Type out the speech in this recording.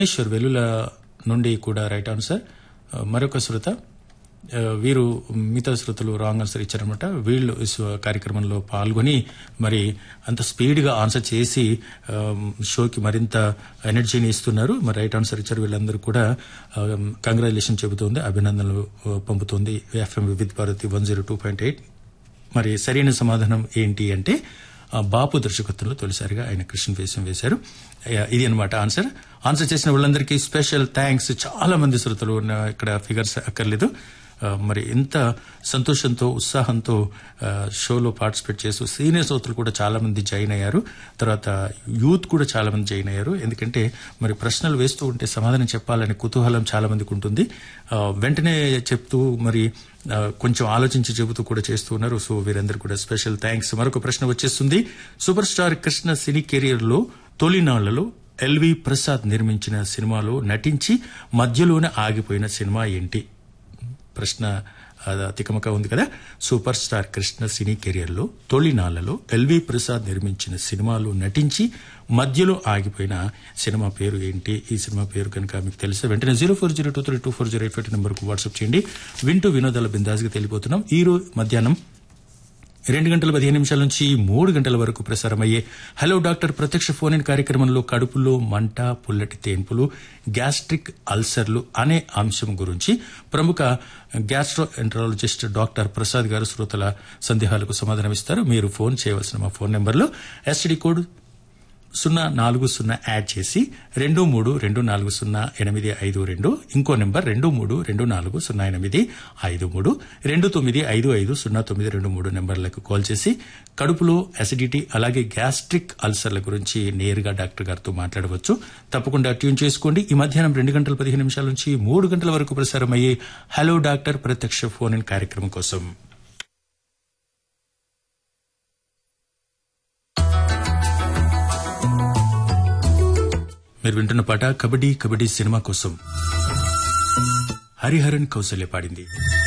ఈశ్వర్ వెలుల నుండి కూడా right answer ఆ, మరొక శ్రోత ఆ, వీరు మిగతా శ్రోతలు రాంగ్ ఆన్సర్ ఇచ్చారనమాట వీళ్ళు ఈ స్వ- కార్యక్రమంలో పాల్గొని మరి అంత స్పీడ్ గా ఆన్సర్ చేసి ఆ, షోకి మరింత ఎనర్జీని ఇస్తున్నారు మరి రైట్ ఆన్సర్ ఇచ్చారు వీళ్ళందరూ కూడా కంగ్రాచులేషన్ చెబుతోంది అభినందనలు ఆ, పంపుతోంది FM Vividh Bharati one zero two point eight మరి సరైన సమాధానం ఏంటి అంటే ఆ, బాపు దర్శకత్వంలో తొలిసారిగా ఆయన కృష్ణ వేషం వేశారు ఆ, ఇది అనమాట ఆన్సర్ ఆన్సర్ చేసిన వాళ్ళందరికీ స్పెషల్ థ్యాంక్స్ చాలా మంది శ్రోతలు ఉన్న ఇక్కడ ఫిగర్స్ అక్కర్లేదు ఆ, మరి ఎంత సంతోషంతో ఉత్సాహంతో ఆ, షోలో పార్టిసిపేట్ చేస్తూ సీనియర్ శ్రోతలు కూడా చాలా మంది జాయిన్ అయ్యారు తర్వాత యూత్ కూడా చాలా మంది జాయిన్ అయ్యారు ఎందుకంటే మరి ప్రశ్నలు వేస్తూ ఉంటే సమాధానం చెప్పాలనే కుతూహలం చాలా మందికి ఉంటుంది ఆ, వెంటనే చెప్తూ మరి ఆ, కొంచెం ఆలోచించి చెబుతూ కూడా చేస్తూ ఉన్నారు సో వీరందరూ కూడా స్పెషల్ థ్యాంక్స్ మరొక ప్రశ్న వచ్చేస్తుంది సూపర్ స్టార్ కృష్ణ సినీ కెరియర్ లో తొలినాళ్లలో ఎల్వి ప్రసాద్ నిర్మించిన సినిమాలో నటించి మధ్యలోనే ఆగిపోయిన సినిమా ఏంటి ప్రశ్న అది తికమక ఉంది కదా సూపర్ స్టార్ కృష్ణ సినీ కెరియర్ లో తొలినాళ్లలో ఎల్వి ప్రసాద్ నిర్మించిన సినిమాలో నటించి మధ్యలో ఆగిపోయిన సినిమా పేరు ఏంటి ఈ సినిమా పేరు కనుక మీకు తెలిస్తే వెంటనే zero four zero two three two four zero eight five నెంబర్కు వాట్సాప్ చేయండి వింటూ వినోదాల బిందాజ్గా తెలియబోతున్నాం ఈ రోజు మధ్యాహ్నం రెండు గంటల పదిహేను నిమిషాల నుంచి మూడు గంటల వరకు ప్రసారమయ్యే హలో డాక్టర్ ప్రత్యక్ష ఫోన్ ఇన్ కార్యక్రమంలో కడుపులో మంట పుల్లటి తేన్పులు గ్యాస్ట్రిక్ అల్సర్లు అనే అంశం గురించి ప్రముఖ గ్యాస్ట్రో ఎంట్రాలజిస్ట్ డాక్టర్ ప్రసాద్ గారు శ్రోతల సందేహాలకు సమాధానమిస్తారు మీరు ఫోన్ చేయవలసిన మా ఫోన్ నెంబర్లో ఎస్టీడీ కోడ్ సున్నా నాలుగు సున్నా యాడ్ చేసి రెండు మూడు రెండు నాలుగు సున్నా ఎనిమిది ఐదు రెండు ఇంకో నెంబర్ రెండు మూడు రెండు నాలుగు సున్నా ఎనిమిది ఐదు మూడు రెండు తొమ్మిది ఐదు ఐదు సున్నా తొమ్మిది రెండు మూడు నెంబర్లకు కాల్ చేసి కడుపులో అసిడిటీ అలాగే గ్యాస్ట్రిక్ అల్సర్ల గురించి నేరుగా డాక్టర్ గారితో మాట్లాడవచ్చు తప్పకుండా ట్యూన్ చేసుకోండి ఈ మధ్యాహ్నం రెండు గంటల పదిహేను నిమిషాల నుంచి మూడు గంటల వరకు ప్రసారమయ్యే హలో డాక్టర్ ప్రత్యక్ష ఫోన్ ఇన్ కార్యక్రమం కోసం మీరు వింటున్న పాట కబడ్డీ కబడ్డీ సినిమా కోసం హరిహరన్ కౌశల్య పాడింది